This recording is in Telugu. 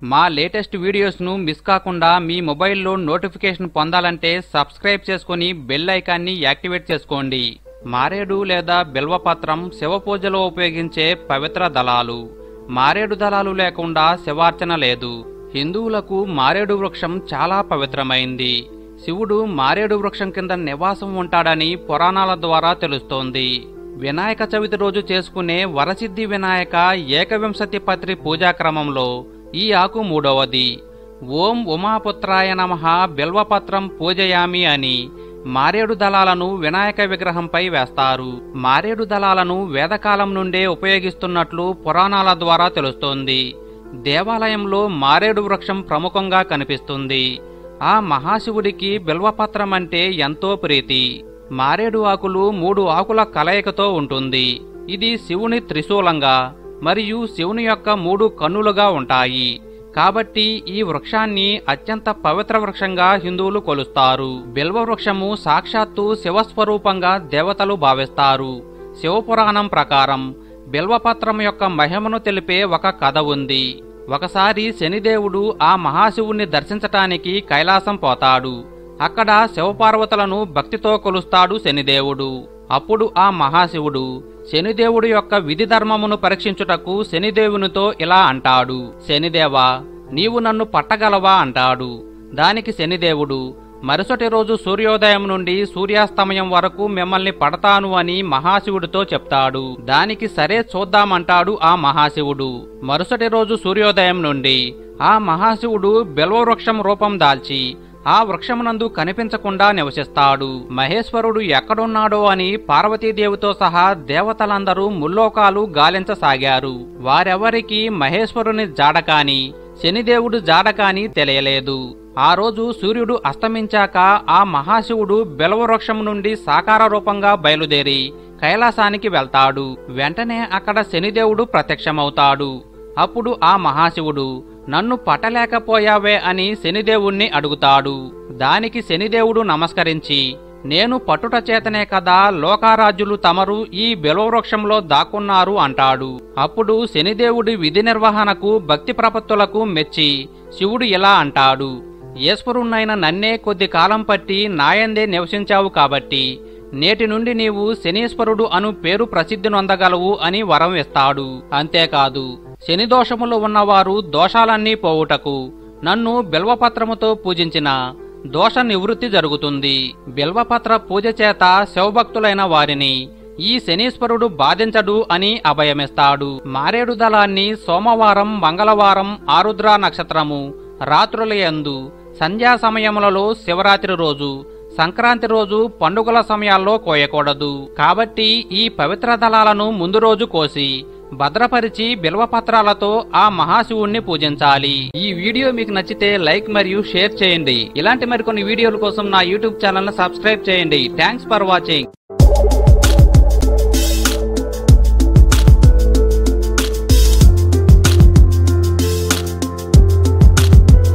మా లేటెస్ట్ వీడియోస్ను మిస్ కాకుండా మీ మొబైల్లో నోటిఫికేషన్ పొందాలంటే సబ్స్క్రైబ్ చేసుకుని బెల్ ఐకాన్ని యాక్టివేట్ చేసుకోండి మారేడు లేదా బిల్వపత్రం శివ పూజలో ఉపయోగించే పవిత్ర దళాలు మారేడు దళాలు లేకుండా శివార్చన లేదు హిందువులకు మారేడు వృక్షం చాలా పవిత్రమైంది శివుడు మారేడు వృక్షం కింద నివాసం ఉంటాడని పురాణాల ద్వారా తెలుస్తోంది వినాయక చవితి రోజు చేసుకునే వరసిద్ధి వినాయక ఏకవింశతి పత్రి పూజా క్రమంలో ఈ ఆకు మూడవది ఓం ఉమాపుత్రాయ నమః బిల్వపత్రం పూజయామి అని మారేడు దళాలను వినాయక విగ్రహంపై వేస్తారు మారేడు దళాలను వేదకాలం నుండే ఉపయోగిస్తున్నట్లు పురాణాల ద్వారా తెలుస్తోంది దేవాలయంలో మారేడు వృక్షం ప్రముఖంగా కనిపిస్తుంది ఆ మహాశివుడికి బిల్వపత్రం అంటే ఎంతో ప్రీతి మారేడు ఆకులు మూడు ఆకుల కలయికతో ఉంటుంది ఇది శివుని త్రిశూలంగా మరియు శివుని యొక్క మూడు కన్నులుగా ఉంటాయి కాబట్టి ఈ వృక్షాన్ని అత్యంత పవిత్ర వృక్షంగా హిందువులు కొలుస్తారు బిల్వ వృక్షము సాక్షాత్తు శివస్వరూపంగా దేవతలు భావిస్తారు శివపురాణం ప్రకారం బిల్వపత్రం యొక్క మహిమను తెలిపే ఒక కథ ఉంది ఒకసారి శనిదేవుడు ఆ మహాశివుణ్ణి దర్శించటానికి కైలాసం పోతాడు అక్కడ శివపార్వతులను భక్తితో కొలుస్తాడు శనిదేవుడు అప్పుడు ఆ మహాశివుడు శనిదేవుడు యొక్క విధి ధర్మమును పరీక్షించుటకు శనిదేవునితో ఇలా అంటాడు శనిదేవా నీవు నన్ను పట్టగలవా అంటాడు దానికి శనిదేవుడు మరుసటి రోజు సూర్యోదయం నుండి సూర్యాస్తమయం వరకు మిమ్మల్ని పడతాను అని మహాశివుడితో చెప్తాడు దానికి సరే చూద్దామంటాడు ఆ మహాశివుడు మరుసటి రోజు సూర్యోదయం నుండి ఆ మహాశివుడు బిల్వవృక్షం రూపం దాల్చి ఆ వృక్షమునందు కనిపించకుండా నివసిస్తాడు మహేశ్వరుడు ఎక్కడున్నాడో అని పార్వతీదేవితో సహా దేవతలందరూ ముల్లోకాలు గాలించసాగారు వారెవరికి మహేశ్వరుని జాడకాని శనిదేవుడు జాడకాని తెలియలేదు ఆ రోజు సూర్యుడు అస్తమించాక ఆ మహాశివుడు బిలవవృక్షం నుండి సాకార రూపంగా బయలుదేరి కైలాసానికి వెళ్తాడు వెంటనే అక్కడ శనిదేవుడు ప్రత్యక్షమవుతాడు అప్పుడు ఆ మహాశివుడు నన్ను పట్టలేకపోయావే అని శనిదేవుణ్ణి అడుగుతాడు దానికి శనిదేవుడు నమస్కరించి నేను పట్టుట చేతనే కదా లోకారాజ్యులు తమరు ఈ బిలవవృక్షంలో దాక్కున్నారు అంటాడు అప్పుడు శనిదేవుడి విధి నిర్వహణకు భక్తి ప్రపత్తులకు మెచ్చి శివుడు ఇలా అంటాడు ఈశ్వరుణ్ణైన నన్నే కొద్ది కాలం పట్టి నాయందే నివసించావు కాబట్టి నేటి నుండి నీవు శనీశ్వరుడు అను పేరు ప్రసిద్ధి నొందగలవు అని వరం ఇస్తాడు అంతేకాదు శని దోషములు ఉన్నవారు దోషాలన్నీ పోవుటకు నన్ను బిల్వపత్రముతో పూజించిన దోష నివృత్తి జరుగుతుంది బిల్వపత్ర పూజ చేత శివభక్తులైన వారిని ఈ శనీశ్వరుడు బాధించడు అని అభయమిస్తాడు మారేడు దళాన్ని సోమవారం మంగళవారం ఆరుద్ర నక్షత్రము రాత్రుల యందు సంధ్యా సమయములలో శివరాత్రి రోజు సంక్రాంతి రోజు పండుగల సమయాల్లో కోయకూడదు కాబట్టి ఈ పవిత్ర దళాలను ముందు రోజు కోసి భద్రపరిచి బిల్వపత్రాలతో ఆ మహాశివుణ్ణి పూజించాలి ఈ వీడియో మీకు నచ్చితే లైక్ మరియు షేర్ చేయండి ఇలాంటి మరికొన్ని వీడియోల కోసం నా యూట్యూబ్ ఛానల్ సబ్స్క్రైబ్ చేయండి థ్యాంక్స్ ఫర్ వాచింగ్